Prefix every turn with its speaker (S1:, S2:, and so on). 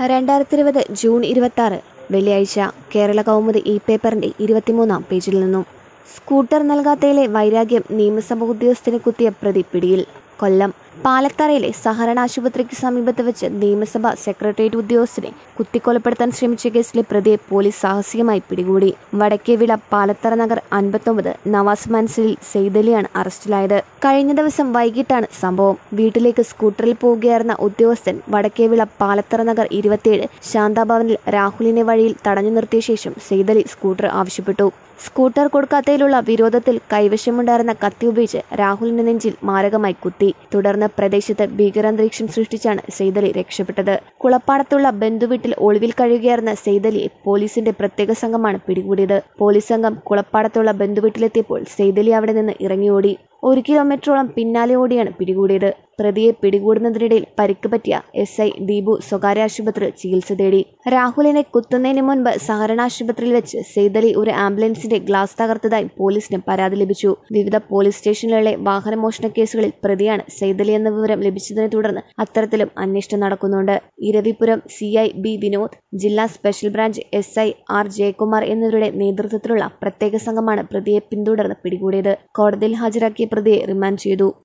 S1: രണ്ടായിരത്തി ഇരുപത് ജൂൺ ഇരുപത്തി ആറ് വെള്ളിയാഴ്ച കേരള കൗമുദി ഇ പേപ്പറിന്റെ ഇരുപത്തിമൂന്നാം പേജിൽ നിന്നും സ്കൂട്ടർ നൽകാത്തതിലെ വൈരാഗ്യം നിയമസഭ ഉദ്യോഗസ്ഥനെ കുത്തിയ പ്രതി പിടിയിൽ കൊല്ലം പാലത്തറയിലെ സഹകരണ ആശുപത്രിക്ക് സമീപത്ത് വെച്ച് നിയമസഭ സെക്രട്ടേറിയറ്റ് ഉദ്യോഗസ്ഥനെ കുത്തിക്കൊലപ്പെടുത്താൻ ശ്രമിച്ച കേസിലെ പ്രതിയെ പോലീസ് സാഹസികമായി പിടികൂടി വടക്കേവിള പാലത്തറ നഗർ അൻപത്തൊമ്പത് നവാസ് മൻസിലിൽ സെയ്തലിയാണ് അറസ്റ്റിലായത് കഴിഞ്ഞ ദിവസം വൈകിട്ടാണ് സംഭവം വീട്ടിലേക്ക് സ്കൂട്ടറിൽ പോവുകയായിരുന്ന ഉദ്യോഗസ്ഥൻ വടക്കേവിള പാലത്തറ നഗർ ഇരുപത്തിയേഴ് ശാന്താഭവനിൽ രാഹുലിനെ വഴിയിൽ തടഞ്ഞു നിർത്തിയ ശേഷം സെയ്തലി സ്കൂട്ടർ ആവശ്യപ്പെട്ടു സ്കൂട്ടർ കൊടുക്കാത്തതിലുള്ള വിരോധത്തിൽ കൈവശമുണ്ടായിരുന്ന കത്തി ഉപയോഗിച്ച് രാഹുലിന്റെ നെഞ്ചിൽ മാരകമായി കുത്തി തുടർന്ന് പ്രദേശത്ത് ഭീകരാന്തരീക്ഷം സൃഷ്ടിച്ചാണ് സെയ്തലി രക്ഷപ്പെട്ടത് കുളപ്പാടത്തുള്ള ബന്ധുവീട്ടിൽ ഒളിവിൽ കഴിയുകയായിരുന്ന സെയ്തലിയെ പോലീസിന്റെ പ്രത്യേക സംഘമാണ് പിടികൂടിയത് പോലീസ് സംഘം കുളപ്പാടത്തുള്ള ബന്ധുവീട്ടിലെത്തിയപ്പോൾ സെയ്തലി അവിടെ നിന്ന് ഇറങ്ങിയോടി ഒരു കിലോമീറ്ററോളം പിന്നാലെ ഓടിയാണ് പിടികൂടിയത് പ്രതിയെ പിടികൂടുന്നതിനിടയിൽ പരിക്ക് പറ്റിയ എസ് ഐ ദീപു സ്വകാര്യ ആശുപത്രിയിൽ ചികിത്സ തേടി രാഹുലിനെ കുത്തുന്നതിന് മുൻപ് സഹകരണ ആശുപത്രിയിൽ വെച്ച് സെയ്തലി ഒരു ആംബുലൻസിന്റെ ഗ്ലാസ് തകർത്തതായി പോലീസിന് പരാതി ലഭിച്ചു വിവിധ പോലീസ് സ്റ്റേഷനുകളിലെ വാഹനമോഷണ കേസുകളിൽ പ്രതിയാണ് സെയ്തലി എന്ന വിവരം ലഭിച്ചതിനെ തുടർന്ന് അത്തരത്തിലും അന്വേഷണം നടക്കുന്നുണ്ട് Eravipuram C I B Vinod ജില്ലാ special branch S I R Jayakumar എന്നിവരുടെ നേതൃത്വത്തിലുള്ള പ്രത്യേക സംഘമാണ് പ്രതിയെ പിന്തുടർന്ന് പിടികൂടിയത് കോടതിയിൽ ഹാജരാക്കിയ പ്രതിയെ റിമാൻഡ് ചെയ്തു